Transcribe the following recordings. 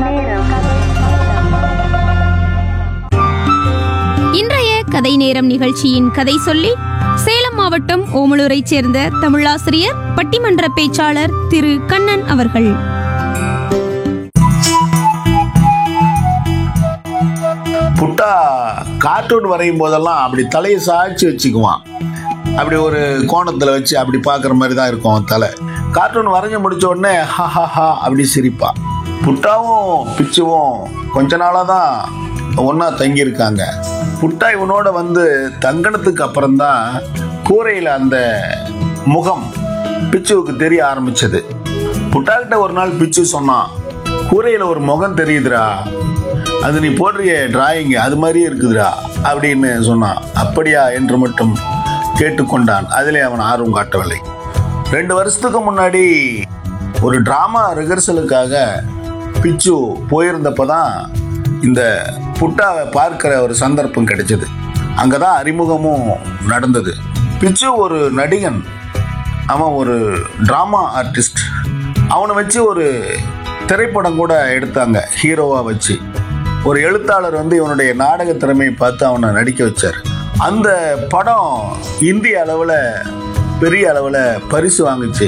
இன்றைய கதை நேரம் நிகழ்ச்சியின் கதை சொல்லி சேலம் மாவட்டம் ஓமலூரைச் சேர்ந்த தமிழாசிரியர் பட்டிமன்ற பேச்சாளர் திரு கண்ணன் அவர்கள் புட்டா கார்ட்டூன் வரையும் போதெல்லாம் அப்படி தலையை சாய்ச்சி வச்சுக்குவான் அப்படி ஒரு கோணத்தில் வச்சு அப்படி பார்க்குற மாதிரி தான் இருக்கும் அவன் தலை கார்ட்டூன் வரைஞ்சு முடிச்ச உடனே ஹா ஹா ஹா அப்படி சிரிப்பான் புட்டாவும் பிச்சுவும் கொஞ்ச நாளாக தான் ஒன்றா தங்கியிருக்காங்க புட்டா இவனோட வந்து தங்கனத்துக்கு அப்புறம்தான் கூரையில் அந்த முகம் பிச்சுவுக்கு தெரிய ஆரம்பிச்சது புட்டாக்கிட்ட ஒரு நாள் பிச்சு சொன்னான் கூரையில் ஒரு முகம் தெரியுதுடா அது நீ போடுறிய டிராயிங் அது மாதிரியே இருக்குதுடா அப்படின்னு சொன்னான் அப்படியா என்று மட்டும் கேட்டுக்கொண்டான் அதிலே அவன் ஆர்வம் காட்டவில்லை ரெண்டு வருஷத்துக்கு முன்னாடி ஒரு டிராமா ரிஹர்சலுக்காக பிச்சு போயிருந்தப்ப தான் இந்த புட்டாவை பார்க்கிற ஒரு சந்தர்ப்பம் கிடைச்சது அங்கே தான் அறிமுகமும் நடந்தது பிச்சு ஒரு நடிகன் அவன் ஒரு ட்ராமா ஆர்டிஸ்ட் அவனை வச்சு ஒரு திரைப்படம் கூட எடுத்தாங்க ஹீரோவாக வச்சு ஒரு எழுத்தாளர் வந்து இவனுடைய நாடக திறமையை பார்த்து அவனை நடிக்க வச்சார் அந்த படம் இந்திய அளவில் பெரிய அளவில் பரிசு வாங்குச்சு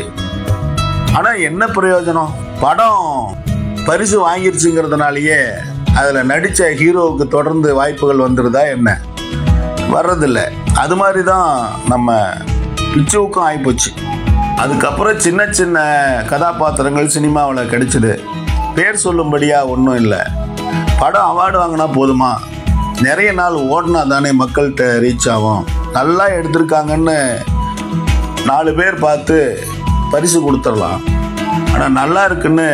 ஆனால் என்ன பிரயோஜனம் படம் பரிசு வாங்கிருச்சுங்கிறதுனாலயே அதில் நடித்த ஹீரோவுக்கு தொடர்ந்து வாய்ப்புகள் வந்துடுதா என்ன வர்றதில்ல அது மாதிரி தான் நம்ம பிச்சுவுக்கும் ஆகிப்போச்சு அதுக்கப்புறம் சின்ன சின்ன கதாபாத்திரங்கள் சினிமாவில் கிடைச்சிது பேர் சொல்லும்படியாக ஒன்றும் இல்லை படம் அவார்டு வாங்கினா போதுமா நிறைய நாள் ஓடினா தானே மக்கள்கிட்ட ரீச் ஆகும் நல்லா எடுத்திருக்காங்கன்னு நாலு பேர் பார்த்து பரிசு கொடுத்துடலாம் ஆனால் நல்லா இருக்குன்னு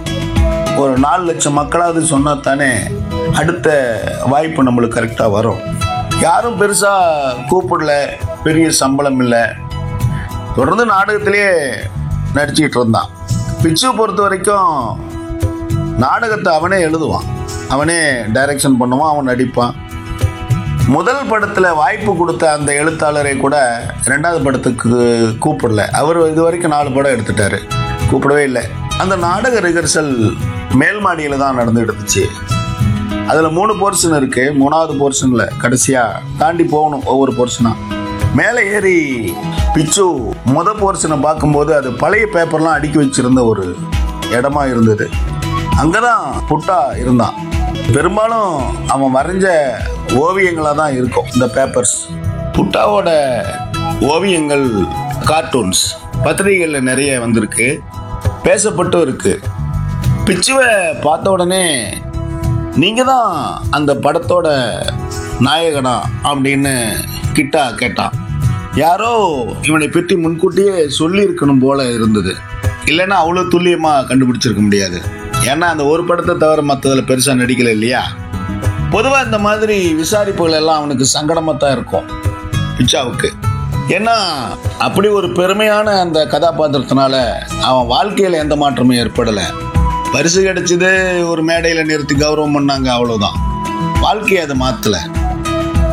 ஒரு நாலு லட்சம் மக்களாவது சொன்னா தானே அடுத்த வாய்ப்பு நம்மளுக்கு கரெக்டாக வரும் யாரும் பெருசாக கூப்பிடல பெரிய சம்பளம் இல்லை தொடர்ந்து நாடகத்திலேயே நடிச்சுக்கிட்டு இருந்தான் பிச்சு பொறுத்த வரைக்கும் நாடகத்தை அவனே எழுதுவான் அவனே டைரக்ஷன் பண்ணுவான் அவன் நடிப்பான் முதல் படத்தில் வாய்ப்பு கொடுத்த அந்த எழுத்தாளரை கூட ரெண்டாவது படத்துக்கு கூப்பிடல அவர் இது வரைக்கும் நாலு படம் எடுத்துட்டாரு கூப்பிடவே இல்லை அந்த நாடக ரிஹர்சல் மேல் மாடியில் தான் நடந்துட்டு இருந்துச்சு அதில் மூணு போர்ஷன் இருக்கு மூணாவது போர்ஷனில் கடைசியாக தாண்டி போகணும் ஒவ்வொரு போர்ஷனாக மேலே ஏறி பிச்சு முத போர்ஷனை பார்க்கும்போது அது பழைய பேப்பர்லாம் அடுக்கி வச்சிருந்த ஒரு இடமா இருந்தது அங்கே தான் புட்டா இருந்தான் பெரும்பாலும் அவன் வரைஞ்ச ஓவியங்களாக தான் இருக்கும் இந்த பேப்பர்ஸ் புட்டாவோட ஓவியங்கள் கார்ட்டூன்ஸ் பத்திரிகைகளில் நிறைய வந்திருக்கு பேசப்பட்டும் இருக்கு பிச்சுவை பார்த்த உடனே நீங்கள் தான் அந்த படத்தோட நாயகனா அப்படின்னு கிட்டா கேட்டான் யாரோ இவனை பற்றி முன்கூட்டியே சொல்லியிருக்கணும் போல இருந்தது இல்லைன்னா அவ்வளோ துல்லியமாக கண்டுபிடிச்சிருக்க முடியாது ஏன்னா அந்த ஒரு படத்தை தவிர மற்றதில் பெருசாக நடிக்கல இல்லையா பொதுவாக இந்த மாதிரி விசாரிப்புகள் எல்லாம் அவனுக்கு சங்கடமாக தான் இருக்கும் பிச்சாவுக்கு ஏன்னா அப்படி ஒரு பெருமையான அந்த கதாபாத்திரத்தினால அவன் வாழ்க்கையில் எந்த மாற்றமும் ஏற்படலை பரிசு கிடைச்சது ஒரு மேடையில் நிறுத்தி கௌரவம் பண்ணாங்க அவ்வளோதான் வாழ்க்கையை அதை மாற்றலை